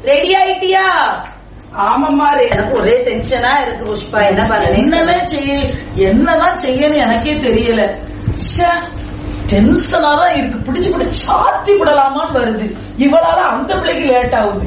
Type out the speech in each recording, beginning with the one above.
Ready ஆயிட்டியா ஆமாம்மா ரே- எனக்கு ஒரே டென்ஷனா இருக்கு புஷ்பா என்ன பண்ணு என்னதான் செய்ய என்னதான் செய்யன்னு எனக்கே தெரியல டென்ஷனா தான் இருக்கு பிடிச்சு பிடிச்சு சாத்தி விடலாமான்னு வருது இவளால அந்த பிள்ளைக்கு லேட் ஆகுது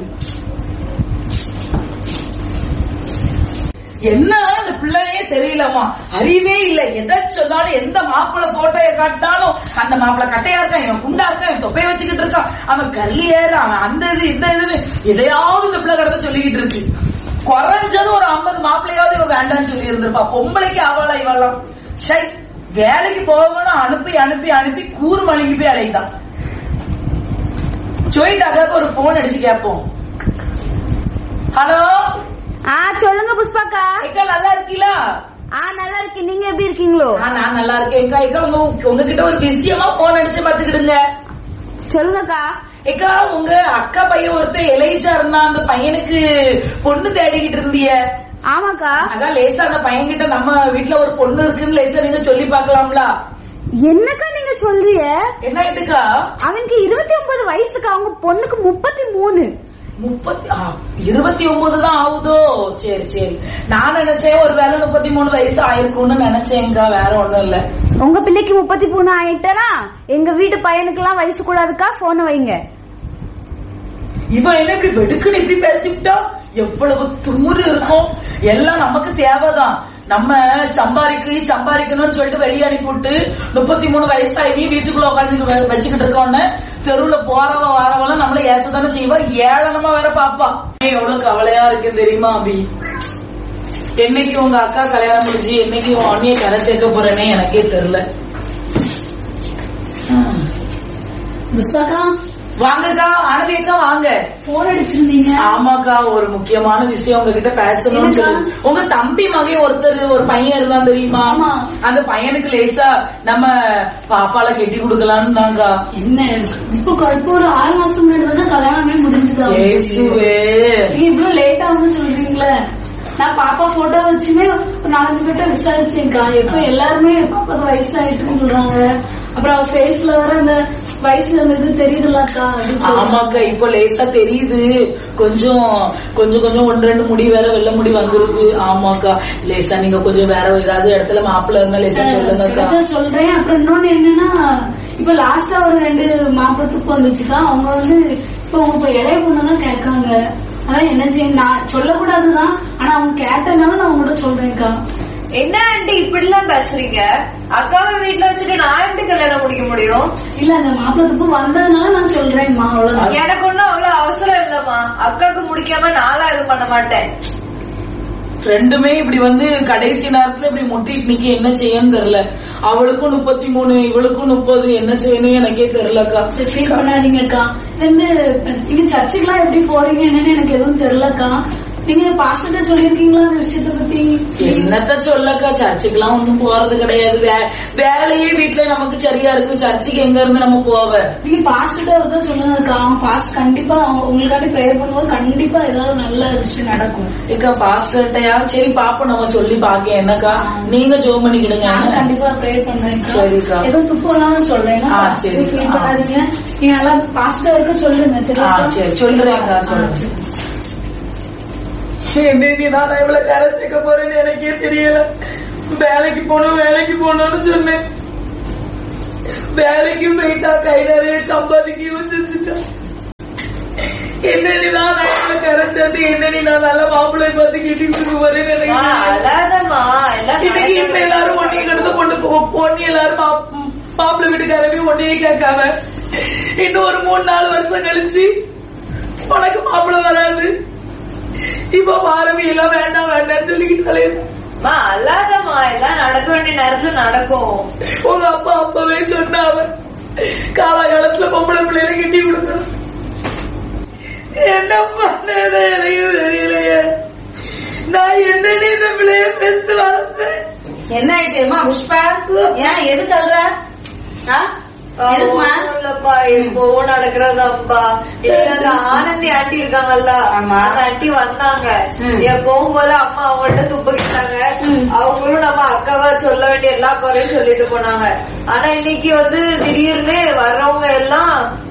என்ன அந்த பிள்ளையே தெரியலம்மா அறிவே இல்ல எதை சொன்னாலும் எந்த மாப்பிள்ளை போட்டோய காட்டினாலும் அந்த மாப்பிள்ளை கட்டையா இருக்கான் இவன் குண்டா இருக்கான் இவன் தொப்பைய வச்சுக்கிட்டு இருக்கான் அவன் கல்லி ஏறு அவன் அந்த இது இந்த இதுன்னு எதையாவது இந்த பிள்ளை கடத்த சொல்லிக்கிட்டு இருக்கு குறைஞ்சது ஒரு ஐம்பது மாப்பிள்ளையாவது இவன் வேண்டாம்னு சொல்லி இருந்திருப்பா பொம்பளைக்கு அவளா இவெல்லாம் சரி வேலைக்கு போகணும்னு அனுப்பி அனுப்பி அனுப்பி கூறு மணிக்கு போய் அலைதான் ஜோயிண்ட் அக்காக்கு ஒரு போன் அடிச்சு கேட்போம் ஹலோ ஆ சொல்லுங்க புஷ்பாக்கா அக்கா நல்லா இருக்கீங்களா ஆ நல்லா இருக்கேன் நீங்க எப்படி இருக்கீங்களோ ஆ, நான் நல்லா இருக்கேன் அக்கா அக்கா உங்க உங்ககிட்ட ஒரு விஷயமா போன் அடிச்சு பாத்துக்கிடுங்க சொல்லுங்கக்கா ஏக்கா உங்க அக்கா பையன் ஒருத்தன் எலைச்சா இருந்தான் அந்த பையனுக்கு பொண்ணு தேடிக்கிட்டு இருந்திய ஆமாக்கா அதான் லேசா அந்த பையன் கிட்ட நம்ம வீட்ல ஒரு பொண்ணு இருக்குன்னு லேசா நீங்க சொல்லி பாக்கலாம்ல என்னக்கா நீங்க சொல்றீங்க என்ன ஆயிட்டுக்கா அவனுக்கு இருபத்தி ஒன்பது வயசுக்கு அவங்க பொண்ணுக்கு முப்பத்தி மூணு முப்பத்தி ஆ, இருபத்தி ஒன்பது தான் ஆகுதோ சரி சரி நான் நினைச்சேன் ஒரு வேலை முப்பத்தி மூணு வயசு ஆயிருக்கும்னு நினைச்சேன்க்கா வேற ஒண்ணும் இல்ல உங்க பிள்ளைக்கு முப்பத்தி மூணு ஆயிட்டனா எங்க வீட்டு பையனுக்கு எல்லாம் வயசு கூடாதுக்கா போன வைங்க இவன் என்ன இப்படி வெடுக்குன்னு இப்படி பேசிவிட்டா எவ்வளவு துமுறு இருக்கும் எல்லாம் நமக்கு தேவைதான் நம்ம சம்பாதிக்கு சம்பாதிக்கணும்னு சொல்லிட்டு வெளியே அனுப்பிவிட்டு முப்பத்தி மூணு வயசாகி வீட்டுக்குள்ள உட்காந்து வச்சுக்கிட்டு இருக்கோன்னு தெருவுல போறவ வாரவெல்லாம் நம்மள ஏசதானே செய்வா ஏளனமா வேற பாப்பா ஏன் எவ்வளவு கவலையா இருக்கு தெரியுமா அபி என்னைக்கு உங்க அக்கா கல்யாணம் முடிஞ்சு என்னைக்கு உன் அண்ணிய கரை சேர்க்க போறேனே எனக்கே தெரியல புஷ்பாக்கா வாங்கக்கா ஆனந்தி அக்கா வாங்க போன் அடிச்சிருந்தீங்க ஆமாக்கா ஒரு முக்கியமான விஷயம் உங்ககிட்ட பேசணும்னு என்னக்கா? சொல்லி உங்க தம்பி மகன் ஒருத்தர் ஒரு பையன் இருந்தான் தெரியுமா ஆமா. அந்த பையனுக்கு லேசா நம்ம பாப்பால கெட்டி கொடுக்கலான்னு தான்க்கா என்ன இப்போ கொ- இப்போ ஒரு ஆறு மாசம் முன்னாடி தான் கல்யாணமே முடிஞ்சது அவங்களுக்கு. ஏசுவே நீங்க இவ்வளவு லேட்டா வந்து சொல்றீங்களே நான் பாப்பா போட்டோ வச்சுமே ஒரு நாலஞ்சு பேர்ட்ட விசாரிச்சேன்க்கா எப்ப எல்லாருமே பாப்பாக்கு வயசு ஆயிட்டுன்னு சொல்றாங்க அப்புறம் அவ ஃபேஸ்ல வர அந்த வயசுல அந்த இது தெரியுதுல்லக்கா அப்படின்னு சொல்றாங்க. ஆமாக்கா இப்போ லேசா தெரியுது கொஞ்சம் கொஞ்சம் கொஞ்சம் ஒன்று ரெண்டு முடி வேற வெள்ள முடி வந்திருக்கு ஆமாக்கா லேசா நீங்க கொஞ்சம் வேற ஏதாவது இடத்துல மாப்பிள்ள இருந்தா லேசா சொல்லுங்கக்கா கிடைச்சா சொல்றேன் அப்புறம் இன்னொன்னு என்னன்னா இப்ப லாஸ்டா ஒரு ரெண்டு மாப்பிளத்துக்கு வந்துச்சுக்கா அவங்க வந்து இப்ப உங்க இப்ப இளைய பொண்ணு தான் கேட்காங்க அதான் என்ன செய்ய நான் சொல்லக்கூடாதுதான் ஆனா அவங்க கேட்டனால நான் உங்கள்கிட்ட சொல்றேன்க்கா என்ன ஆண்டி இப்படி எல்லாம் பேசுறீங்க அக்காவை வீட்டுல வச்சுட்டு நான் எப்படி கல்யாணம் முடிக்க முடியும் இல்ல அந்த மாப்பிளத்துக்கு வந்ததுனால நான் சொல்றேன்மா அவ்வளவுதான் எனக்கு ஒண்ணும் அவ்வளவு அவசரம் இல்லம்மா அக்காவுக்கு முடிக்காம நாளா இது பண்ண மாட்டேன் ரெண்டுமே இப்படி வந்து கடைசி நேரத்துல இப்படி முட்டிட்டு நிக்க என்ன செய்யன்னு தெரியல அவளுக்கும் முப்பத்தி மூணு இவளுக்கும் முப்பது என்ன செய்யணும் எனக்கே தெரியலக்கா ஃபீல் பண்ணாதீங்கக்கா இது வந்து நீங்க சர்ச்சுக்கெல்லாம் எப்படி போறீங்க என்னன்னு எனக்கு எதுவும் தெரியலக்கா நீங்க பாஸ்டர்ட்ட சொல்லிருக்கீங்களா அந்த விஷயத்த பத்தி என்னத்த சொல்லக்கா சர்ச்சுக்கெல்லாம் ஒண்ணும் போறது கிடையாது வே- வேலையே வீட்டுல நமக்கு சரியா இருக்கு சர்ச்சுக்கு எங்க இருந்து நம்ம போவ நீங்க பாஸ்டர்ட்ட ஒருக்கா சொல்லுங்கக்கா அவன் பாஸ்ட் கண்டிப்பா அவங்க- உங்களுக்காண்டி ப்ரேயர் பண்ணும்போது கண்டிப்பா ஏதாவது நல்ல விஷயம் நடக்கும் ஏக்கா பாஸ்டர்கிட்டயா சரி பாப்போம் நம்ம சொல்லி பாக்க என்னக்கா நீங்க ஜோம் பண்ணிக்கிடுங்க நான் கண்டிப்பா ப்ரேயர் பண்றேன் சரிக்கா. ஏதோ துப்பு வந்தாலும் சொல்றேன் ஆ, சரி. ஃபீல் ஆ. பண்ணாதீங்க நீங்க நல்லா பாஸ்டர் இருக்க சொல்லுங்க சரியா ஆ, சரி. சொல்றேன்க்கா, சொல்றேன். என்னடி நான் இவ்வளவு கரை சேர்க்க போறேன்னு எனக்கே தெரியல வேலைக்கு போகணும் வேலைக்கு போகணும்னு சொன்னேன் வேலைக்கு போயிட்டா கை நிறைய சம்பாதிக்க வந்துட்டா என்னடி நான் இவ்வளவு கரை சேர்த்து என்னடி நான் நல்ல மாப்பிள்ளை பார்த்து கட்டி கொடுக்க போறேன்னு எனக்கு அம்மா, தெரியல. அழாதம்மா எல்லாம் இன்னைக்கு இப்ப எல்லாரும் ஒன்னைய கடத்த கொண்டு போ- பொண்ணு எல்லாரும் மா- மாப்பிள்ளை வீட்டுக்காரவே ஒன்னையே கேட்காம இன்னும் ஒரு மூணு நாலு வருஷம் கழிச்சு உனக்கு மாப்பிள்ளை வராது இப்ப பாரவி எல்லாம் வேண்டாம் வேண்டாம்னு சொல்லிக்கிட்டாலே அம்மா, அழாதம்மா எல்லாம் நடக்க வேண்டிய நேரத்துல நடக்கும் உங்க அப்பா அப்பவே சொன்னாவ காலகாலத்துல பொம்பளை பிள்ளைகளை கட்டி கொடுக்கணும் என்ன பண்ணது எனக்கு தெரியலையே நான் என்னடி இந்த பிள்ளைய பெத்து வளர்த்தேன் என்ன ஆயிட்டுமா புஷ்பா ஏன் எதுக்கு அழுற ஆ? எதுக்குமா ஒண்ணும் இல்லப்பா எப்பவும் நடக்கிறதாப்பா இன்னைக்கு அந்த ஆனந்தி ஆண்டி இருக்காங்கல்ல ஆமா. அந்த ஆண்டி வந்தாங்க ம். எப்பவும் போல அம்மா அவங்கள்ட்ட துப்புக்கிட்டாங்க ம். அவங்களும் நம்ம அக்காவா சொல்ல வேண்டிய எல்லா குறையும் சொல்லிட்டு போனாங்க ஆனா இன்னைக்கு வந்து திடீர்னு வர்றவங்க எல்லாம்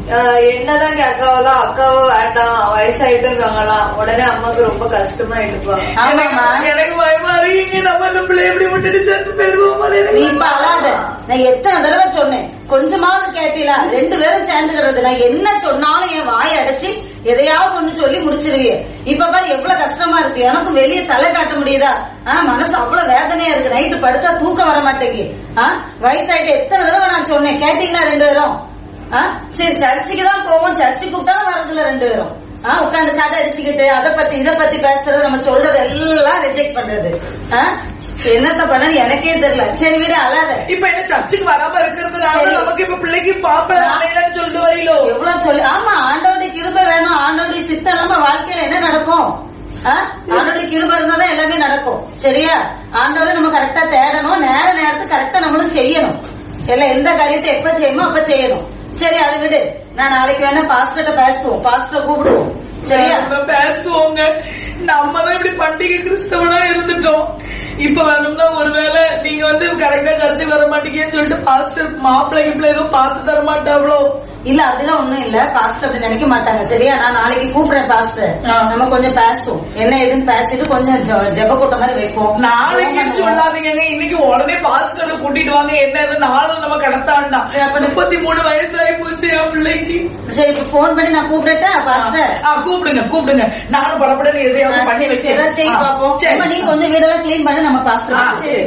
ஆஹ் என்னதான் கேட்காவலாம் அக்காவோ வேண்டாம் வயசாயிட்டு இருக்காங்களாம் உடனே அம்மாக்கு ரொம்ப கஷ்டமா எடுப்பா ஆமாமா எனக்கு பயமா இருக்கீங்க நம்ம அந்த பிள்ளை எப்படி விட்டுட்டு சேர்த்து போயிருவோமா நீ இப்ப அழாத நான் எத்தனை தடவை சொன்னேன் கொஞ்சமாவது கேட்டீங்களா ரெண்டு பேரும் சேர்ந்துக்கிறது நான் என்ன சொன்னாலும் என் வாயை அடைச்சு எதையாவது ஒண்ணு சொல்லி முடிச்சிருவீங்க இப்ப பாரு எவ்வளவு கஷ்டமா இருக்கு எனக்கு வெளியே தலை காட்ட முடியுதா ஆ, மனசு அவ்வளவு வேதனையா இருக்கு நைட்டு படுத்தா தூக்கம் வர மாட்டேங்குது ஆ, வயசாயிட்டு எத்தனை தடவை நான் சொன்னேன் கேட்டீங்களா ரெண்டு பேரும் ஆ, சரி சர்ச்சுக்கு தான் போவோம் சர்ச்சுக்கு கூப்பிட்டாலும் வரதில்ல ரெண்டு பேரும் ஆ, உட்கார்ந்து கதை அடிச்சுக்கிட்டு அதை பத்தி இதை பத்தி பேசுறது நம்ம சொல்றது எல்லாம் ரிஜெக்ட் பண்றது ஆ, என்னத்த பண்ண எனக்கே தெரியல சரி விட அழாத இப்ப என்ன சர்ச்சுக்கு வராம இருக்கிறதுனால சரி. நமக்கு இப்ப பிள்ளைக்கு பாப்பல அமையலன்னு சொல்லிட்டு வரீங்களோ எவ்வளவு சொல்லி ஆமா ஆண்டவருடைய கிருபை வேணும் ஆண்டவருடைய சித்தம் இல்லாம வாழ்க்கையில என்ன நடக்கும் ஆ? ஆண்டவருடைய கிருபை இருந்தாதான் எல்லாமே நடக்கும் சரியா ஆண்டவரை நம்ம கரெக்டா தேடணும் நேர நேரத்துக்கு கரெக்டா நம்மளும் செய்யணும் எல்லாம் எந்த காரியத்தை எப்ப செய்யணுமோ அப்ப செய்யணும் சரி அதை விடு நான் நாளைக்கு வேணா பாஸ்டர்ட்ட பேசுவோம் பாஸ்டர் கூப்பிடுவோம் சரியா நம்ம பேசுவோங்க நம்ம தான் இப்படி பண்டிகை கிறிஸ்தவனா இருந்துட்டோம் இப்ப வேணும்னா ஒருவேளை நீங்க வந்து கரெக்டா சர்ச்சுக்கு வர மாட்டீங்கன்னு சொல்லிட்டு பாஸ்டர் மாப்பிள்ளை கிப்பிள்ள ஏதோ பார்த்து தர மாட்டாங்களோ இல்ல அப்படிலாம் ஒண்ணும் இல்ல பாஸ்டர் அப்படி நினைக்க மாட்டாங்க சரியா நான் நாளைக்கு கூப்பிடுறேன் பாஸ்டர் ஆ. நம்ம கொஞ்சம் பேசுவோம் என்ன ஏதுன்னு பேசிட்டு கொஞ்சம் ஜெ- ஜெப கூட்டம் மாதிரி வைப்போம் நாளைக்கு சொல்லாதீங்க இன்னைக்கு உடனே பாஸ்டரை கூட்டிட்டு வாங்க என்ன இது நாளும் நம்ம கடத்தாண்டா சரி, அப்ப முப்பத்தி மூணு வயசாகி போச்சு என் பிள்ளைக்கு சரி இப்ப போன் பண்ணி நான் கூப்பிடட்டா பாஸ்டர் ஆ, கூப்பிடுங்க கூப்பிடுங்க நானும் படப்படன்னு எதையாவது பண்ணி சரி, சரி, ஏதாவது செய்ய வைக்கிறேன் பாப்போம் சரி. அம்மா, நீ கொஞ்சம் வீடெல்லாம் கிளீன் பண்ணி நம்ம ஆ, பாஸ்டர் சரி.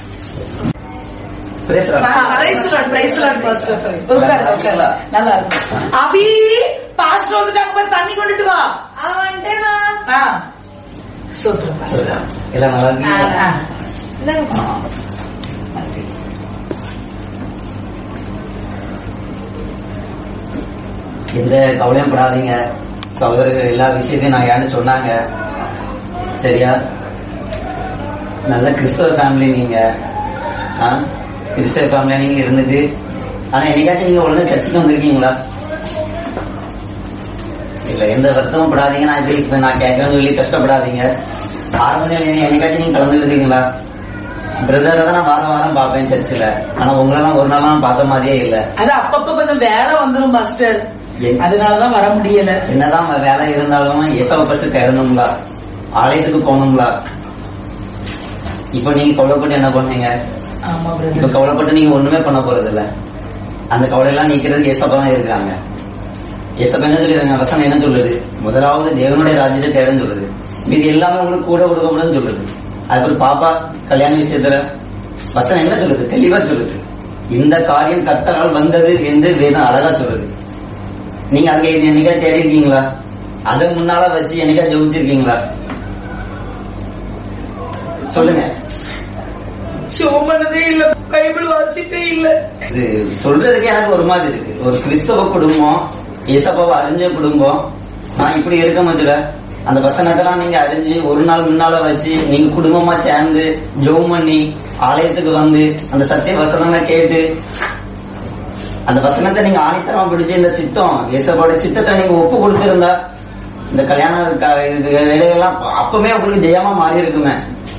Praise the Lord. Praise the Lord, praise the Lord, pastor. உட்காருங்க, உட்காருங்க. நல்லா இருக்கும் அபி பாஸ்டர் வந்துட்டாங்க பாரு, தண்ணி கொண்டுட்டு வா அவன் வந்துட்டேமா ஆ. ஸ்தோத்திரம், pastor. எல்லாம் நல்லா இருக்கீங்களா? ஆ. எந்த கவலையும் படாதீங்க சகோதரர்கள் எல்லா விஷயத்தையும் நான் யாருன்னு சொன்னாங்க சரியா நல்ல கிறிஸ்தவ ஃபேமிலி நீங்க ஆ? கிறிஸ்தவ ஃபேமிலியா நீங்க இருந்துட்டு ஆனா என்னைக்காச்சும் நீங்க ஒழுங்கா சர்ச்சுக்கு வந்திருக்கீங்களா இல்ல எந்த வருத்தமும் படாதீங்க நான் இப்ப இப்ப நான் கேட்கறேன்னு சொல்லி கஷ்டப்படாதீங்க ஆரம்பத்தில் என்னைக்காச்சும் நீங்க கலந்துருக்கீங்களா பிரதரை தான் நான் வாரம் வாரம் பார்ப்பேன் சர்ச்சில் ஆனா உங்களெல்லாம் ஒரு நாள் நான் பார்த்த மாதிரியே இல்ல அது அப்பப்ப கொஞ்சம் வேலை வந்துரும் மாஸ்டர் என்- அதனாலதான் வர முடியல என்னதான் வேலை இருந்தாலும் ஏசவ பஸ்ட் தேடணுங்களா ஆலயத்துக்கு போகணுங்களா இப்போ நீங்க கவலைப்பட்டு என்ன பண்ணீங்க ஆமா இப்ப பிரதர் கவலைப்பட்டு நீங்க ஒண்ணுமே பண்ண போறது இல்ல அந்த கவலையெல்லாம் நீக்கிறதுக்கு ஏசப்பா தான் இருக்காங்க ஏசப்பா என்ன சொல்லிடுறாங்க வசனம் என்ன சொல்லுது முதலாவது தேவனுடைய ராஜ்யத்தை தேடன்னு சொல்லுது மீதி எல்லாமே உங்களுக்கு கூட கொடுக்கப்படுன்னு சொல்லுது அதுக்கப்புறம் பாப்பா கல்யாண விஷயத்துல வசனம் என்ன சொல்லுது தெளிவா சொல்லுது இந்த காரியம் கர்த்தரால் வந்தது என்று வேதம் அழகா சொல்லுது நீங்க அதுக்கு என்னைக்கா தேடி இருக்கீங்களா அதை முன்னால வச்சு என்னைக்கா ஜெபிச்சிருக்கீங்களா சொல்லுங்க சோமனதே இல்ல பைபிள் வாசிப்பே இல்ல இது சொல்றதுக்கு எனக்கு ஒரு மாதிரி இருக்கு ஒரு கிறிஸ்தவ குடும்பம் ஏசப்பாவை அறிஞ்ச குடும்பம் நான் இப்படி இருக்க மதுல அந்த வசனத்தெல்லாம் நீங்க அறிஞ்சு ஒரு நாள் முன்னால வச்சு நீங்க குடும்பமா சேர்ந்து ஜெபம் பண்ணி ஆலயத்துக்கு வந்து அந்த சத்திய வசனங்களை கேட்டு அந்த வசனத்தை நீங்க ஆணித்தரமா பிடிச்சு இந்த சித்தம் ஏசப்பாவோட சித்தத்தை நீங்க ஒப்பு கொடுத்திருந்தா இந்த கல்யாண க- இது வேலைகள்லாம் அப்பவே உங்களுக்கு ஜெயமா மாறி இருக்குமே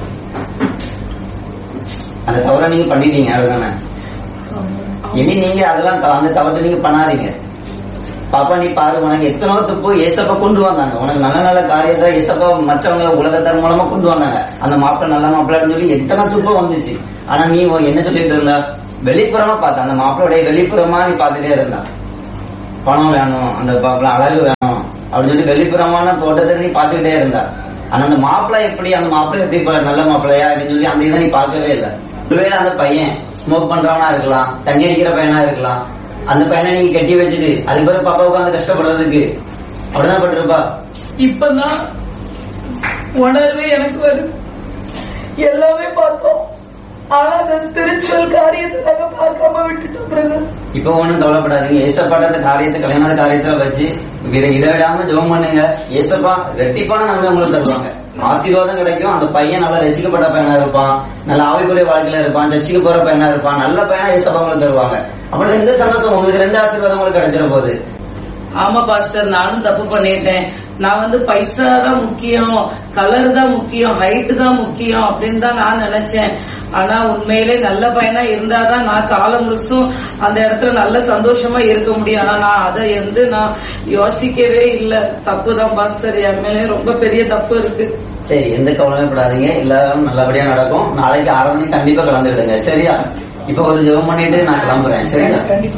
அந்த தவறை நீங்க பண்ணிட்டீங்க அதுதானே இனி நீங்க அதெல்லாம் த- அந்த தவறை நீங்க பண்ணாதீங்க பாப்பா நீ பாரு உனக்கு எத்தனோ துப்பு ஏசப்பா கொண்டு வந்தாங்க உனக்கு நல்ல நல்ல காரியத்தை ஏசப்பா மற்றவங்க உலகத்தார் மூலமா கொண்டு வந்தாங்க அந்த மாப்பிள்ளை நல்ல மாப்பிள்ளைன்னு சொல்லி எத்தனை துப்பு வந்துச்சு ஆனா நீ உன் என்ன சொல்லிட்டு இருந்தா வெளிப்புறமா பார்த்த அந்த மாப்பிள்ளையுடைய வெளிப்புறமா நீ பார்த்துட்டே இருந்தா பணம் வேணும் அந்த மாப்பிள்ளை அழகு வேணும் அப்படின்னு சொல்லி வெளிப்புறமான தோட்டத்தை நீ பார்த்துக்கிட்டே இருந்தா ஆனா அந்த மாப்பிள்ளை எப்படி அந்த மாப்பிள்ளை எப்படி இப்ப நல்ல மாப்பிள்ளையா அப்படின்னு சொல்லி அந்த இதை நீ பார்க்கவே இல்லை ஒருவேளை அந்த பையன் ஸ்மோக் பண்றவனா இருக்கலாம் தண்ணி அடிக்கிற பையனா இருக்கலாம் அந்த பையனை நீங்க கட்டி வச்சுட்டு அதுக்கு பிறகு பாப்பா உட்காந்து கஷ்டப்படுறதுக்கு அப்படிதான் பட்டிருப்பா இப்பதான் உணர்வு எனக்கு வருது எல்லாமே பார்த்தோம் ஆனா அந்த ஸ்பிரிச்சுவல் காரியத்தை நாங்க பார்க்காம விட்டுட்டோம் பிரதர் இப்ப ஒண்ணும் கவலைப்படாதீங்க ஏசப்பாட்ட அந்த காரியத்தை கல்யாண காரியத்துல வச்சு இதை இடவிடாம ஜெபம் பண்ணுங்க ஏசப்பா ரெட்டிப்பான நன்மை உங்களுக்கு தருவாங்க ஆசீர்வாதம் கிடைக்கும் அந்த பையன் நல்லா ரசிக்கப்பட்ட பையனா இருப்பான் நல்ல ஆவிக்குரிய வாழ்க்கையில இருப்பான் சர்ச்சுக்கு போற பையனா இருப்பான் நல்ல பையனா ஏசப்பா உங்களுக்கு தருவாங்க அப்புறம் ரெண்டு சந்தோஷம் உங்களுக்கு ரெண்டு ஆசீர்வாதம் உங்களுக்கு கிடைச்சிட போகுது ஆமா பாஸ்டர் நானும் தப்பு பண்ணிட்டேன் நான் வந்து பைசா தான் முக்கியம் கலர் தான் முக்கியம் ஹைட் தான் முக்கியம் அப்படின்னு தான் நான் நினைச்சேன் ஆனா உண்மையிலே நல்ல பையனா இருந்தாதான் நான் காலம் முழுசும் அந்த இடத்துல நல்ல சந்தோஷமா இருக்க முடியும் ஆனா நான் அதை வந்து நான் யோசிக்கவே இல்ல தப்பு தான் பாஸ்டர் என் மேலே ரொம்ப பெரிய தப்பு இருக்கு சரி எந்த கவலையும் படாதீங்க எல்லாரும் நல்லபடியா நடக்கும் நாளைக்கு ஆராதனை கண்டிப்பா கலந்துக்கிடுங்க சரியா இப்ப ஒரு ஜெபம் பண்ணிட்டு நான் கிளம்புறேன் சரியா கண்டிப்பா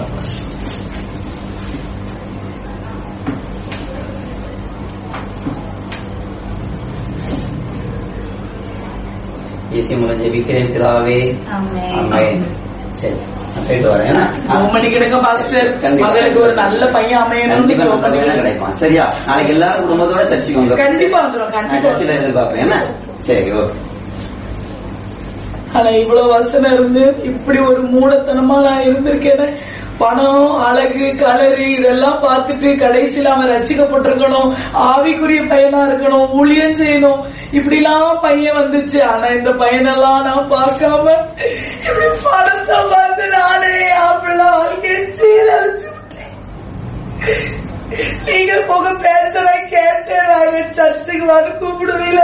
இயேசு மூலம் ஜெபிக்கிறேன் பிதாவே ஆமென். சரி நான் போயிட்டு வரேன் ஏன்னா, ஜோம் பண்ணி கிடக்க பாஸ்டர் கண்டிப்பா. மகளுக்கு ஒரு நல்ல பையன் அமையணும்னு கண்டிப்பா ஜோம் நல்ல பண்ணி வேலை கிடக்க. கிடைக்கும் சரியா நாளைக்கு எல்லாரும் குடும்பத்தோட சர்ச்சைக்கு வந்து கண்டிப்பா வந்துரும் நான் கண்டிப்பா சர்ச்சில் எதிர்பார்ப்பேன் என்ன சரி ஓகே ஆனா இவ்வளவு வசனம் இருந்து இப்படி ஒரு மூடத்தனமா நான் இருந்திருக்கேன் பணம் அழகு கலரு இதெல்லாம் பார்த்துட்டு கடைசியில அவன் ரசிக்கப்பட்டிருக்கணும் ஆவிக்குரிய பையனா இருக்கணும் ஊழியம் செய்யணும் இப்படி எல்லாம் பையன் வந்துச்சு ஆனா இந்த பையனெல்லாம் நான் பார்க்காம இப்படி பணத்தை பார்த்து நானே அப்படி வாழ்க்கையை சீரழிச்சு விட்டேன். நீங்க போக பேசுற கேட்டேன் நாங்க சர்ச்சுக்கு வர கூப்பிடுவீல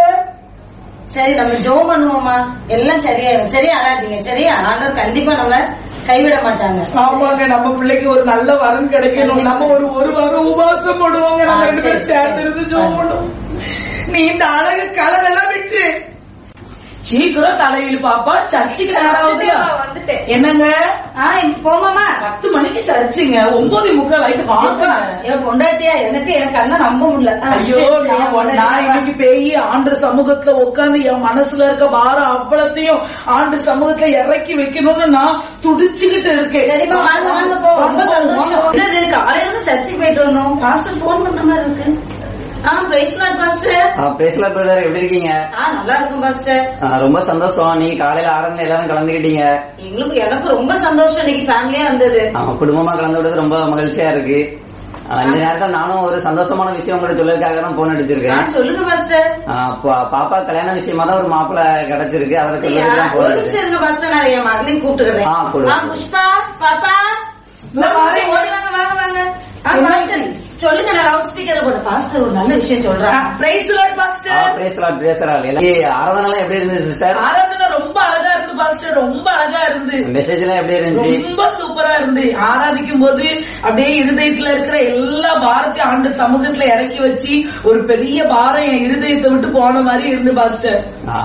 சரி நம்ம ஜோம் பண்ணுவோமா எல்லாம் சரியாயிரும் சரியா அழாதீங்க சரியா ஆண்டவர் கண்டிப்பா நம்ம கைவிட மாட்டாங்க ஆமாங்க நம்ம பிள்ளைக்கு ஒரு நல்ல வரன் கிடைக்கணும் நம்ம ஒரு ஒரு வாரம் உபவாசம் போடுவாங்க நம்ம ஆ, ரெண்டு பேரும் சரி, சேர்ந்து இருந்து ஜோம் பண்ணுவோம் நீ இந்த அழகு கலர் எல்லாம் விட்டு சீக்கிரம் தலையில் பாப்பா சர்ச்சுக்கு நேராவது வந்துட்டேன் என்னங்க ஆ இப்ப போமாமா பத்து மணிக்கு சர்ச்சுங்க ஒன்பது முக்கால் ஆயிட்டு வாங்க என் பொண்டாட்டியா எனக்கு எனக்கு அண்ணன் நம்ப முடியல ஆ, ஐயோ சரி, சரி, என் நான் பொண்டாட்டி நான் வா. இன்னைக்கு பேய் ஆண்டு சமூகத்துல உட்கார்ந்து என் மனசுல இருக்க பாரம் அவ்வளத்தையும் ஆண்டு சமூகத்துல இறக்கி வைக்கணும்னு நான் துடிச்சுக்கிட்டு இருக்கேன் சரிம்மா வாங்க வாங்க போ ரொம்ப சந்தோஷம் என்னது காலையில இருந்து சர்ச்சுக்கு போயிட்டு வந்தோம் பாஸ்டர் போன் பண்ண மாதிரி இருக்கு ஆ பிரைஸ் லாட் பாஸ்டர் பேசல பிரதர் எப்படி இருக்கீங்க ஆ நல்லா இருக்கும் பாஸ்டர் ஆ, ரொம்ப சந்தோஷம் நீங்க காலையில ஆரம்பம் எல்லாரும் கலந்துக்கிட்டீங்க எங்களுக்கு எனக்கு ரொம்ப சந்தோஷம் இன்னைக்கு ஃபேமிலியா இருந்தது ஆமா, குடும்பமா கலந்து விடுறது ரொம்ப மகிழ்ச்சியா இருக்கு ஆ, இந்த நேரத்தில் நானும் ஒரு சந்தோஷமான விஷயம் உங்களை சொல்றதுக்காக தான் போன் ஆ, அடிச்சிருக்கேன் சொல்லுங்க பாஸ்டர் ஆ, பா- பாப்பா கல்யாண விஷயமா தான் ஒரு மாப்பிள்ளை கிடைச்சிருக்கு அதை அப்படியா? சொல்றதுக்கு ஒரு போன் நிமிஷம் இருங்க பாஸ்டர் நான் என் மகளையும் கூப்பிட்டுக்கிறேன் ஆ, கூப்பிடு. ஆ, புஷ்பா பாப்பா இந்த ஒரு வாரேன். நிமிஷம் ஓடி வாங்க வாங்க வாங்க ஆ, என்ன பாஸ்டர் சொல்லுங்க நான் லவுட் ஸ்பீக்கர்ல போட்டு பாஸ்டர் ஒரு நல்ல விஷயம் சொல்றேன் பிரைஸ் லார்ட் பாஸ்டர் பேசலாம் பேசலாம் ஆராதனை எப்படி இருந்துச்சு சிஸ்டர் ஆராதனை ரொம்ப அழகா இருந்து பாஸ்டர் ரொம்ப அழகா இருந்து மெசேஜ் எல்லாம் எப்படி இருந்துச்சு ரொம்ப சூப்பரா இருந்து ஆராதிக்கும் போது அப்படியே இருதயத்துல இருக்கிற எல்லா பாரத்தையும் ஆண்டு சமூகத்துல இறக்கி வச்சு ஒரு பெரிய பாரம் என் இருதயத்தை விட்டு போன மாதிரி இருந்து பாஸ்டர் ஆ,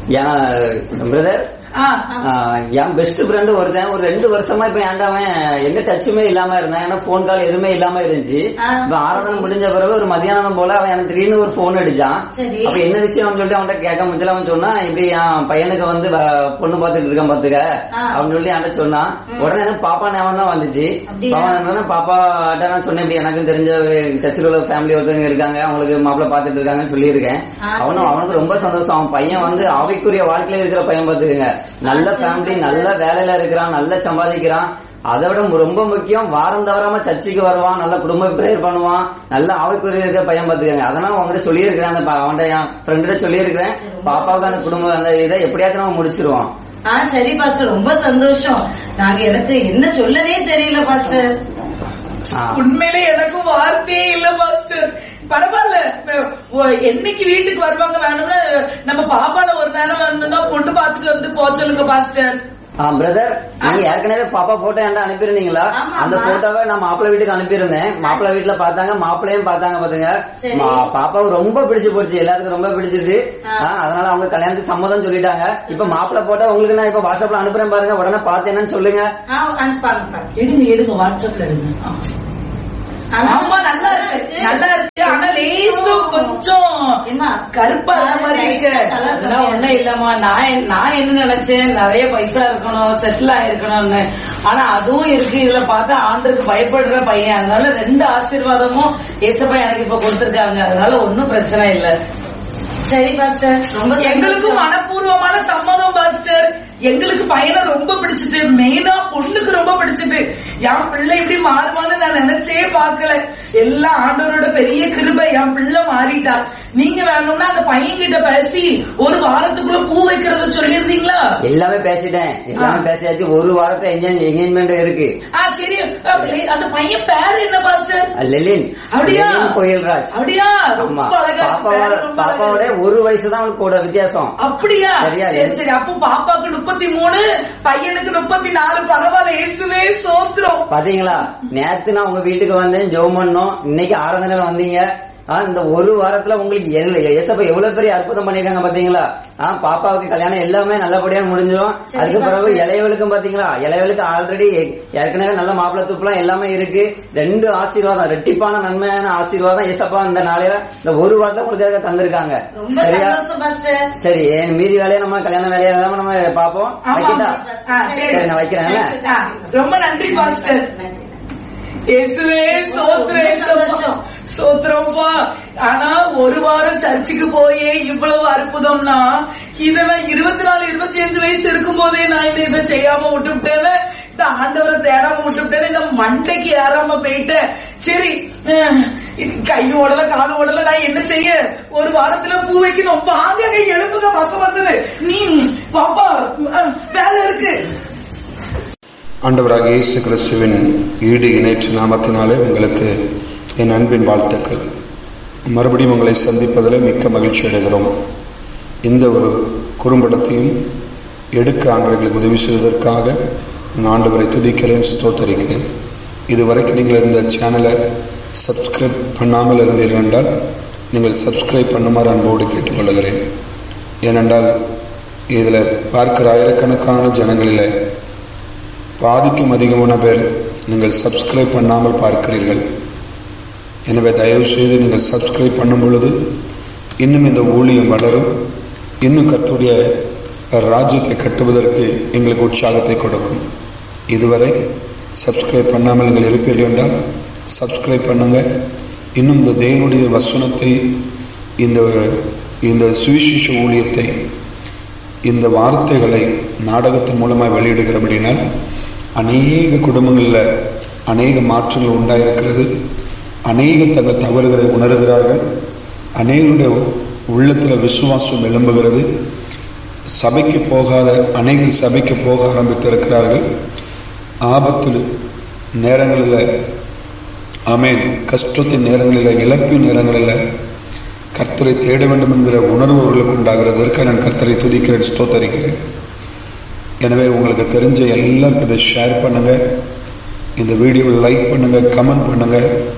என் பிரதர் ஆ, என் பெஸ்ட் ஃப்ரெண்டு ஒருத்தன் ஒரு ரெண்டு வருஷமா இப்ப ஏண்டாவன் எந்த டச்சுமே இல்லாம இருந்தான் ஏன்னா போன் கால் எதுவுமே இல்லாம இருந்துச்சு ஆ. இப்ப ஆராதனை முடிஞ்ச பிறகு ஒரு மதியானம் போல அவன் எனக்கு திடீர்னு ஒரு போன் அடிச்சான் சரி. அப்ப என்ன விஷயம் சொல்லிட்டு அவன்கிட்ட கேட்க முடியல அவன் சொன்னா இப்படி என் பையனுக்கு வந்து வ- பொண்ணு பார்த்துட்டு இருக்கான் பாத்துக்க ஆ. அப்படின்னு சொல்லி அவன்கிட்ட சொன்னான் உடனே எனக்கு பாப்பா ஞாபகம் தான் வந்துச்சு அப்படியா? பாப்பா ஞாபகம் பாப்பா நான் சொன்னேன் இப்படி எனக்கு தெரிஞ்ச சர்ச்சில் உள்ள ஃபேமிலி ஒருத்தவங்க இருக்காங்க அவங்களுக்கு மாப்பிள்ள பாத்துட்டு இருக்காங்கன்னு சொல்லியிருக்கேன் ஆ, அவனும் சரி. அவனுக்கு ரொம்ப சந்தோஷம் அவன் பையன் வந்து ஆவிக்குரிய வாழ்க்கையில இருக்கிற பையன் பாத்துக்கங்க நல்ல சரி, ஃபேமிலி சரி. நல்ல வேலையில இருக்கிறான் நல்ல சம்பாதிக்கிறான் அதை விட ரொம்ப முக்கியம் வாரம் தவறாம சர்ச்சுக்கு வருவான் நல்ல குடும்ப பிரேயர் பண்ணுவான் நல்ல ஆவிக்குரிய இருக்கிற பையன் பாத்துக்கங்க அதெல்லாம் அவன்கிட்ட சொல்லியிருக்கிறேன் அந்த ப- அவன்கிட்ட என் ஃப்ரெண்ட சொல்லியிருக்கிறேன் பாப்பாவுக்கு அந்த குடும்ப அந்த இதை எப்படியாச்சும் அவன் முடிச்சிருவான் ஆ சரி பாஸ்டர் ரொம்ப சந்தோஷம் நாங்க எனக்கு என்ன சொல்லனே தெரியல பாஸ்டர் ஆ. உண்மையிலே எனக்கும் வார்த்தையே இல்ல பாஸ்டர் பரவாயில்ல ஒ- என்னைக்கு வீட்டுக்கு வருவாங்க வேணும்னா நம்ம பாப்பால ஒரு நேரம் வேணும்னா பொண்ணு பார்த்துட்டு வந்து போக சொல்லுங்க பாஸ்டர் ஆ பிரதர் நீங்க ஏற்கனவே பாப்பா போட்டோ என்கிட்ட அனுப்பியிருந்தீங்களா ஆமா, அந்த ஆமா. போட்டோவை நான் மாப்பிள்ளை வீட்டுக்கு அனுப்பியிருந்தேன் மாப்பிள்ளை வீட்டுல பார்த்தாங்க மாப்பிள்ளையும் பார்த்தாங்க பாத்துங்க சரி. மா- பாப்பாவுக்கு ரொம்ப பிடிச்சு போச்சு எல்லாத்துக்கும் ரொம்ப பிடிச்சிருச்சு ஆ. ஆ, அதனால அவங்க கல்யாணத்துக்கு சம்மதம் சொல்லிட்டாங்க இப்ப மாப்பிள்ளை போட்டோ உங்களுக்கு நான் இப்ப வாட்ஸ்அப்ல அனுப்புறேன் பாருங்க உடனே பார்த்தேன்னு சொல்லுங்க ஆ அனுப்பாங்க அனுப்பாங்க. எடுங்க எடுங்க வாட்ஸ்அப்ல எடுங்க ஆ. ஆமா நல்லா இருக்கு நல்லா இருக்கு ஆனா லேசும் கொஞ்சம் ஏம்மா, கருப்பா இருக்க மாதிரி இருக்கு லைட்டா colour அதெல்லாம் ஒண்ணும் இல்லம்மா நான் என்ன- நான் என்ன நினைச்சேன் நிறைய பைசா இருக்கணும் செட்டில் ஆயிருக்கணும்னு ஆனா அதுவும் இருக்கு இதுல பார்த்தா ஆண்டுக்கு பயப்படுற பையன் அதனால ரெண்டு ஆசீர்வாதமும் ஏசப்பா எனக்கு இப்ப கொடுத்திருக்காங்க அதனால ஒண்ணும் பிரச்சனை இல்ல சரி பாஸ்டர் ரொம்ப எங்களுக்கும் சந்தோஷம். மனப்பூர்வமான சம்மதம் பாஸ்டர் எங்களுக்கு பையனை ரொம்ப பிடிச்சிட்டு மெயினா பொண்ணுக்கு ரொம்ப பிடிச்சிட்டு என் பிள்ளை இப்படி மாறுவான்னு நான் நினைச்சே பார்க்கல எல்லாம் ஆண்டவரோட பெரிய கிருபை என் பிள்ளை மாறிட்டா நீங்க வேணும்னா அந்த பையன் கிட்ட பேசி ஒரு வாரத்துக்குள்ள பூ வைக்கிறத சொல்லியிருந்தீங்களா எல்லாமே பேசிட்டேன் எல்லாமே பேசியாச்சு ஒரு வாரத்தை என்கேஜ்மெண்ட் இருக்கு ஆ சரி அப்படி அந்த பையன் பேர் என்ன பாஸ்டர் லெலின் அப்படியா? லெலின் கோயில்ராஜ் அப்படியா ஆமா ரொம்ப அழகா இருக்கு. பாப்பாவோட பேரு ரொம்ப அழகா பாப்பாவோட இருக்கு. ஒரு வயசு தான் அவனுக்கு கூட வித்தியாசம் அப்படியா சரியா? சரி சரி அப்போ பாப்பாக்கு முப்பத்தி மூணு பையனுக்கு முப்பத்தி நாலு பரவாயில்ல இயேசுவே சோத்திரம் பாத்தீங்களா நேத்து நான் உங்க வீட்டுக்கு வந்தேன் ஜெபம் பண்ணோம் இன்னைக்கு ஆராதனையில வந்தீங்க ஆ, இந்த ஒரு வாரத்துல உங்களுக்கு எல்- ஏசப்பா எவ்வளவு பெரிய அற்புதம் பண்ணிருக்காங்க பாத்தீங்களா ஆ, பாப்பாவுக்கு கல்யாணம் எல்லாமே நல்லபடியா முடிஞ்சிடும் சரி, அதுக்கு பிறகு பாஸ்டர். இளையவளுக்கும் பாத்தீங்களா இளையவளுக்கு ஆல்ரெடி ஏற்கனவே நல்ல மாப்பிள்ளை துப்புலாம் எல்லாமே இருக்கு ரெண்டு ஆசீர்வாதம் ரெட்டிப்பான நன்மையான ஆசீர்வாதம் ஏசப்பா இந்த நாளையில இந்த ஒரு வாரத்தை உங்களுக்கு தந்திருக்காங்க ரொம்ப சரியா சந்தோஷம் பாஸ்டர் சரி என் மீதி வேலையை நம்ம கல்யாண வேலையை எல்லாம் நம்ம பாப்போம் ஆமா, வைக்கிட்டா ஆ, சரி. சரி நான் வைக்கிறேன் ஆ, ரொம்ப நன்றி பாஸ்டர் நன்றி இயேசுவே சோத்திரம் ரொம்ப சந்தோஷம். சோத்திரம்ப்பா ஆனா ஒரு வாரம் சர்ச்சுக்கு போயே இவ்வளவு அற்புதம்னா இதெல்லாம் இருபத்தி நாலு இருபத்தி அஞ்சு வயசு இருக்கும் போதே நான் இதை இதை செய்யாம விட்டுவிட்டேன்னு இந்த ஆண்டவரை தேடாம விட்டுவிட்டேன்னு இந்த மண்டைக்கு ஏறாம போயிட்டேன் சரி அஹ், இது கை ஓடல கால் ஓடல நான் என்ன செய்ய ஒரு வாரத்துல பூ வைக்கணும் வாங்க கை எழுப்புங்க பசம் வந்தது நீ பாப்பா அஹ், வேலை இருக்கு ஆண்டவராக இயேசு கிறிஸ்துவின் ஈடு இணைற்று நாமத்தினாலே உங்களுக்கு என் அன்பின் வாழ்த்துக்கள் மறுபடியும் உங்களை சந்திப்பதில் மிக்க மகிழ்ச்சி அடைகிறோம் இந்த ஒரு குறும்படத்தையும் எடுக்க ஆண்டவர்களுக்கு உதவி செய்வதற்காக நான் ஆண்டவரை துதிக்கிறேன் ஸ்தோத்தரிக்கிறேன் இதுவரைக்கும் நீங்கள் இந்த சேனலை சப்ஸ்கிரைப் பண்ணாமல் இருந்தீர்கள் என்றால் நீங்கள் சப்ஸ்கிரைப் பண்ணுமாறு அன்போடு கேட்டுக்கொள்கிறேன் ஏனென்றால் இதில் பார்க்கிற ஆயிரக்கணக்கான ஜனங்களில் பாதிக்கும் அதிகமான பேர் நீங்கள் சப்ஸ்கிரைப் பண்ணாமல் பார்க்கிறீர்கள் எனவே தயவு செய்து நீங்கள் சப்ஸ்கிரைப் பண்ணும் பொழுது இன்னும் இந்த ஊழியம் வளரும் இன்னும் கர்த்தருடைய ராஜ்யத்தை கட்டுவதற்கு எங்களுக்கு உற்சாகத்தை கொடுக்கும் இதுவரை சப்ஸ்கிரைப் பண்ணாமல் நீங்கள் இருப்பீர்கள் என்றால் சப்ஸ்கிரைப் பண்ணுங்க இன்னும் இந்த தேவனுடைய வசனத்தை இந்த இந்த சுவிசேஷ ஊழியத்தை இந்த வார்த்தைகளை நாடகத்தின் மூலமாக வெளியிடுகிறபடினால் அநேக குடும்பங்களில் அநேக மாற்றங்கள் உண்டாயிருக்கிறது அநேக தங்கள் தவறுகளை உணர்கிறார்கள் அநேகருடைய உள்ளத்தில் விசுவாசம் எழும்புகிறது சபைக்கு போகாத அநேகர் சபைக்கு போக ஆரம்பித்திருக்கிறார்கள் ஆபத்து நேரங்களில் ஆமேன் கஷ்டத்தின் நேரங்களில் இழப்பின் நேரங்களில் கர்த்தரை தேட வேண்டும் என்கிற உணர்வு அவர்களுக்கு உண்டாகிறதற்கு நான் கர்த்தரை துதிக்கிறேன் ஸ்தோத்தரிக்கிறேன் எனவே உங்களுக்கு தெரிஞ்ச எல்லாருக்கும் இதை ஷேர் பண்ணுங்க இந்த வீடியோவை லைக் பண்ணுங்க கமெண்ட் பண்ணுங்க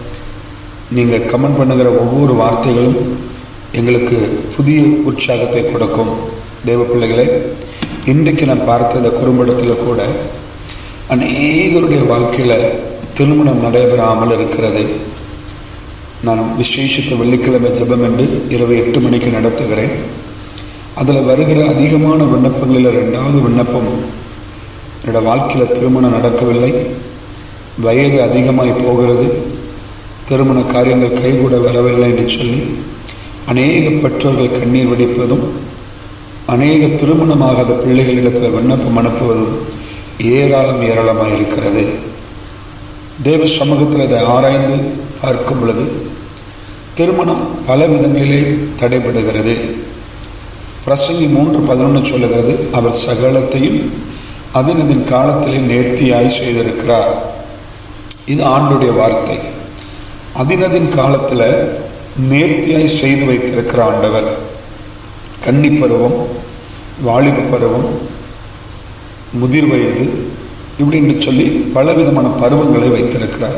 நீங்க கமெண்ட் பண்ணுகிற ஒவ்வொரு வார்த்தைகளும் எங்களுக்கு புதிய உற்சாகத்தை கொடுக்கும் தேவ பிள்ளைகளே இன்றைக்கு நான் பார்த்த இந்த குறும்படத்தில் கூட அநேகருடைய வாழ்க்கையில திருமணம் நடைபெறாமல் இருக்கிறது நான் விசேஷித்த வெள்ளிக்கிழமை ஜெபம் என்று இரவு எட்டு மணிக்கு நடத்துகிறேன் அதில் வருகிற அதிகமான விண்ணப்பங்களில் ரெண்டாவது விண்ணப்பம் என்னோட வாழ்க்கையில் திருமணம் நடக்கவில்லை வயது அதிகமாய் போகிறது திருமண காரியங்கள் கைகூட வரவில்லை என்று சொல்லி அநேக பெற்றோர்கள் கண்ணீர் வெடிப்பதும் அநேக திருமணமாகாத பிள்ளைகளிடத்தில் விண்ணப்பம் அனுப்புவதும் ஏராளம் ஏராளமாக இருக்கிறது தேவ சமூகத்தில் இதை ஆராய்ந்து பார்க்கும் பொழுது திருமணம் பல விதங்களிலே தடைபடுகிறது பிரசங்கி மூன்று பதினொன்று சொல்லுகிறது அவர் சகலத்தையும் அதன் அதன் காலத்திலே நேர்த்தியாய் செய்திருக்கிறார் இது ஆண்டுடைய வார்த்தை அதினதின் காலத்துல நேர்த்தியாய் செய்து வைத்திருக்கிற ஆண்டவர் கன்னி பருவம் வாலிப பருவம் முதிர் வயது இப்படின்னு சொல்லி பலவிதமான பருவங்களை வைத்திருக்கிறார்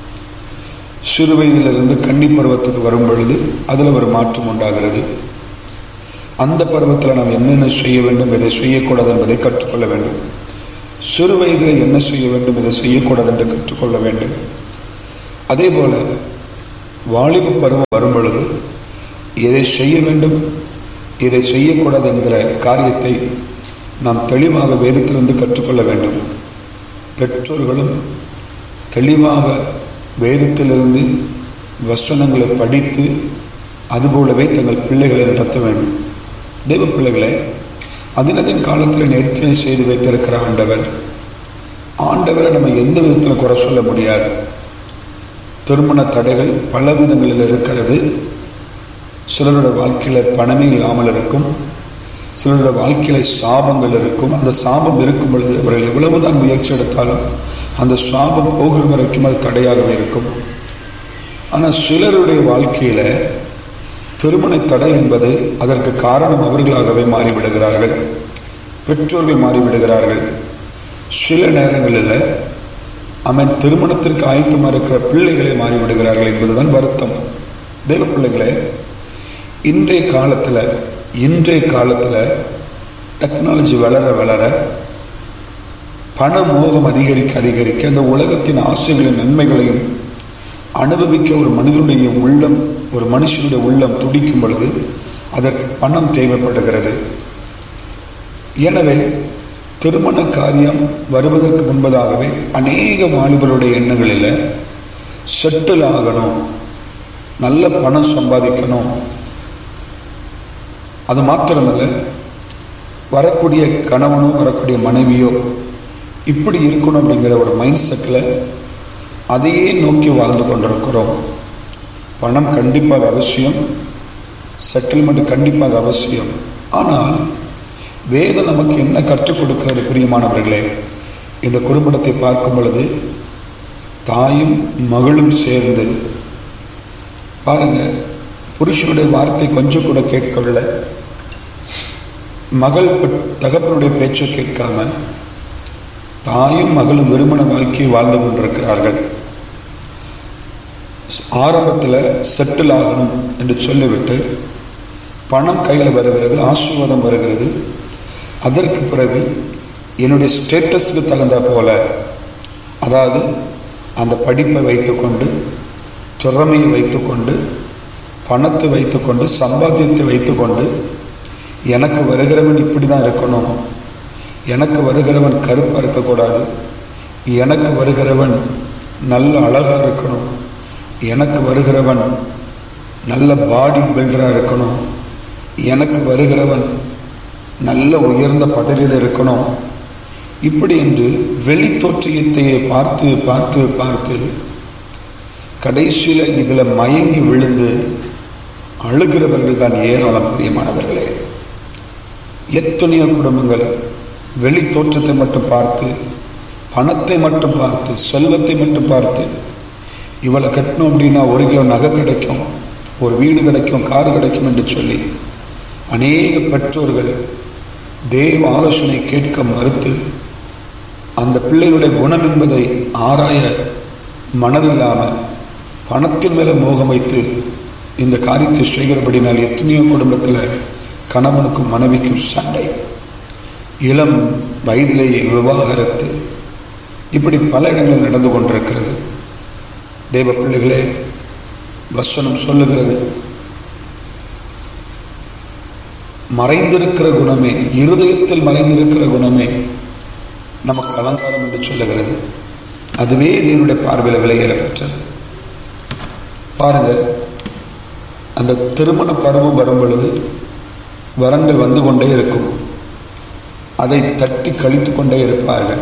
சிறு வயதிலிருந்து கன்னி பருவத்துக்கு வரும் பொழுது அதுல ஒரு மாற்றம் உண்டாகிறது அந்த பருவத்தில் நாம் என்னென்ன செய்ய வேண்டும் எதை செய்யக்கூடாது என்பதை கற்றுக்கொள்ள வேண்டும் சிறு வயதில் என்ன செய்ய வேண்டும் இதை செய்யக்கூடாது என்று கற்றுக்கொள்ள வேண்டும் அதே போல வாலிப பருவம் வரும் பொழுது எதை செய்ய வேண்டும் இதை செய்யக்கூடாது என்கிற காரியத்தை நாம் தெளிவாக வேதத்திலிருந்து கற்றுக்கொள்ள வேண்டும் பெற்றோர்களும் தெளிவாக வேதத்திலிருந்து வசனங்களை படித்து அதுபோலவே தங்கள் பிள்ளைகளை நடத்த வேண்டும் தெய்வ பிள்ளைகளே அதினதின் காலத்தில் நேர்த்தியை செய்து வைத்திருக்கிற ஆண்டவர் ஆண்டவரை நம்ம எந்த விதத்தில் குறை சொல்ல முடியாது திருமண தடைகள் பல விதங்களில் இருக்கிறது சிலரோட வாழ்க்கையில பணமே இல்லாமல் இருக்கும் சிலரோட வாழ்க்கையில சாபங்கள் இருக்கும் அந்த சாபம் இருக்கும் பொழுது அவர்கள் எவ்வளவுதான் முயற்சி எடுத்தாலும் அந்த சாபம் போகிற வரைக்கும் அது தடையாகவே இருக்கும் ஆனா சிலருடைய வாழ்க்கையில திருமண தடை என்பது அதற்கு காரணம் அவர்களாகவே மாறிவிடுகிறார்கள் பெற்றோர்கள் மாறிவிடுகிறார்கள் சில நேரங்களில் அவன் திருமணத்திற்கு ஆயத்தமாக இருக்கிற பிள்ளைகளை மாறிவிடுகிறார்கள் என்பதுதான் வருத்தம் தெய்வ பிள்ளைகளே இன்றைய காலத்துல இன்றைய காலத்துல டெக்னாலஜி வளர வளர பண மோகம் அதிகரிக்க அதிகரிக்க அந்த உலகத்தின் ஆசைகளின் நன்மைகளையும் அனுபவிக்க ஒரு மனிதனுடைய உள்ளம் ஒரு மனுஷனுடைய உள்ளம் துடிக்கும் பொழுது அதற்கு பணம் தேவைப்படுகிறது எனவே திருமண காரியம் வருவதற்கு முன்பதாகவே அநேக வாலிபருடைய எண்ணங்களில் செட்டில் ஆகணும் நல்ல பணம் சம்பாதிக்கணும் அது மாத்திரமல்ல வரக்கூடிய கணவனோ வரக்கூடிய மனைவியோ இப்படி இருக்கணும் அப்படிங்கிற ஒரு மைண்ட் செட்டில் அதையே நோக்கி வாழ்ந்து கொண்டிருக்கிறோம் பணம் கண்டிப்பாக அவசியம் செட்டில்மெண்ட் கண்டிப்பாக அவசியம் ஆனால் வேதம் நமக்கு என்ன கற்றுக் கொடுக்கிறது பிரியமானவர்களே இந்த குறும்படத்தை பார்க்கும் பொழுது தாயும் மகளும் சேர்ந்து பாருங்க புருஷனுடைய வார்த்தை கொஞ்சம் கூட கேட்கவில்லை மகள் பெ- தகப்பனுடைய பேச்சை கேட்காம தாயும் மகளும் விரும்பின வாழ்க்கையை வாழ்ந்து கொண்டிருக்கிறார்கள் ஆரம்பத்தில் செட்டில் ஆகணும் என்று சொல்லிவிட்டு பணம் கையில் வருகிறது ஆசீர்வாதம் வருகிறது அதற்கு பிறகு என்னுடைய ஸ்டேட்டஸ்க்கு தகுந்த போல அதாவது அந்த படிப்பை வைத்துக்கொண்டு திறமையை வைத்துக்கொண்டு பணத்தை வைத்துக்கொண்டு சம்பாத்தியத்தை வைத்துக்கொண்டு எனக்கு வருகிறவன் இப்படி தான் இருக்கணும் எனக்கு வருகிறவன் கருப்பாக இருக்கக்கூடாது எனக்கு வருகிறவன் நல்ல அழகாக இருக்கணும் எனக்கு வருகிறவன் நல்ல பாடி பில்டராக இருக்கணும் எனக்கு வருகிறவன் நல்ல உயர்ந்த பதவியில் இருக்கணும் இப்படி என்று வெளி தோற்றியத்தையே பார்த்து பார்த்து பார்த்து கடைசியில் இதில் மயங்கி விழுந்து அழுகிறவர்கள் தான் ஏராளம் பிரியமானவர்களே எத்தனையோ குடும்பங்கள் வெளி தோற்றத்தை மட்டும் பார்த்து பணத்தை மட்டும் பார்த்து செல்வத்தை மட்டும் பார்த்து இவளை கட்டணும் அப்படின்னா ஒரு கிலோ நகை கிடைக்கும் ஒரு வீடு கிடைக்கும் கார் கிடைக்கும் என்று சொல்லி அநேக பெற்றோர்கள் தேவ ஆலோசனை கேட்க மறுத்து அந்த பிள்ளைகளுடைய குணம் என்பதை ஆராய மனதில்லாமல் பணத்தின் மேல மோகம் வைத்து இந்த காரியத்தை செய்கிறபடினால் எத்தனையோ குடும்பத்தில் கணவனுக்கும் மனைவிக்கும் சண்டை இளம் வயதிலேயே விவாகரத்து இப்படி பல இடங்களில் நடந்து கொண்டிருக்கிறது தேவ பிள்ளைகளே வசனம் சொல்லுகிறது மறைந்திருக்கிற குணமே இருதயத்தில் மறைந்திருக்கிற குணமே நமக்கு அலங்காரம் என்று சொல்லுகிறது அதுவே தேவனுடைய பார்வையில் விலையேற பெற்றது பாருங்க அந்த திருமண பருவம் வரும் பொழுது வரங்கள் வந்து கொண்டே இருக்கும் அதை தட்டி கழித்து கொண்டே இருப்பார்கள்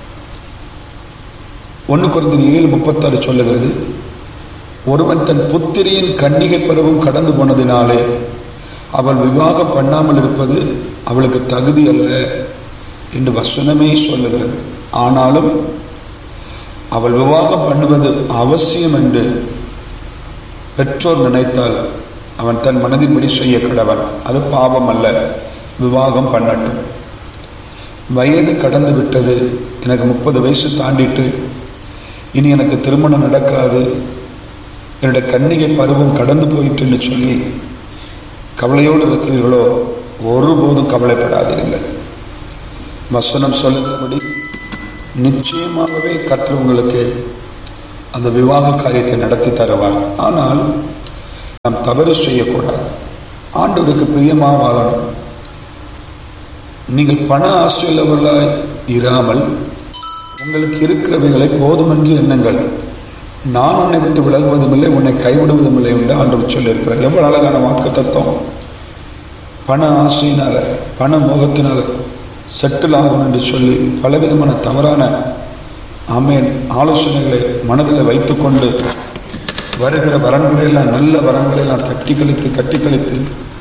ஒன்று குறைந்த ஏழு முப்பத்தாறு சொல்லுகிறது ஒருவன் தன் புத்திரியின் கன்னிகை பருவம் கடந்து போனதினாலே அவள் விவாகம் பண்ணாமல் இருப்பது அவளுக்கு தகுதி அல்ல என்று வசனமே சொல்லுகிறது ஆனாலும் அவள் விவாகம் பண்ணுவது அவசியம் என்று பெற்றோர் நினைத்தால் அவன் தன் மனதின்படி செய்ய கடவன் அது பாவம் அல்ல விவாகம் பண்ணட்டும் வயது கடந்து விட்டது எனக்கு முப்பது வயசு தாண்டிட்டு இனி எனக்கு திருமணம் நடக்காது என்னுடைய கன்னிகை பருவம் கடந்து போயிட்டுன்னு சொல்லி கவலையோடு இருக்கிறீர்களோ ஒருபோதும் கவலைப்படாதீர்கள் வசனம் சொல்லுகிறபடி நிச்சயமாகவே கர்த்தர் உங்களுக்கு அந்த விவாக காரியத்தை நடத்தி தருவார் ஆனால் நாம் தவறு செய்யக்கூடாது ஆண்டவருக்கு பிரியமாக வாழணும் நீங்கள் பண ஆசையுள்ளவர்களாய் இராமல் உங்களுக்கு இருக்கிறவைகளை போதுமென்று எண்ணுங்கள் நான் உன்னை விட்டு விலகுவதும் இல்லை உன்னை கைவிடுவதும் இல்லை என்று ஆண்டவர் சொல்லியிருக்கிறார் எவ்வளவு அழகான வாக்கு தத்துவம் பண ஆசையினால பண மோகத்தினால செட்டில் ஆகணும் என்று சொல்லி பலவிதமான தவறான ஆமேன் ஆலோசனைகளை மனதில் வைத்துக்கொண்டு வருகிற வரன்களை எல்லாம் நல்ல வரன்களை எல்லாம் தட்டி கழித்து தட்டி கழித்து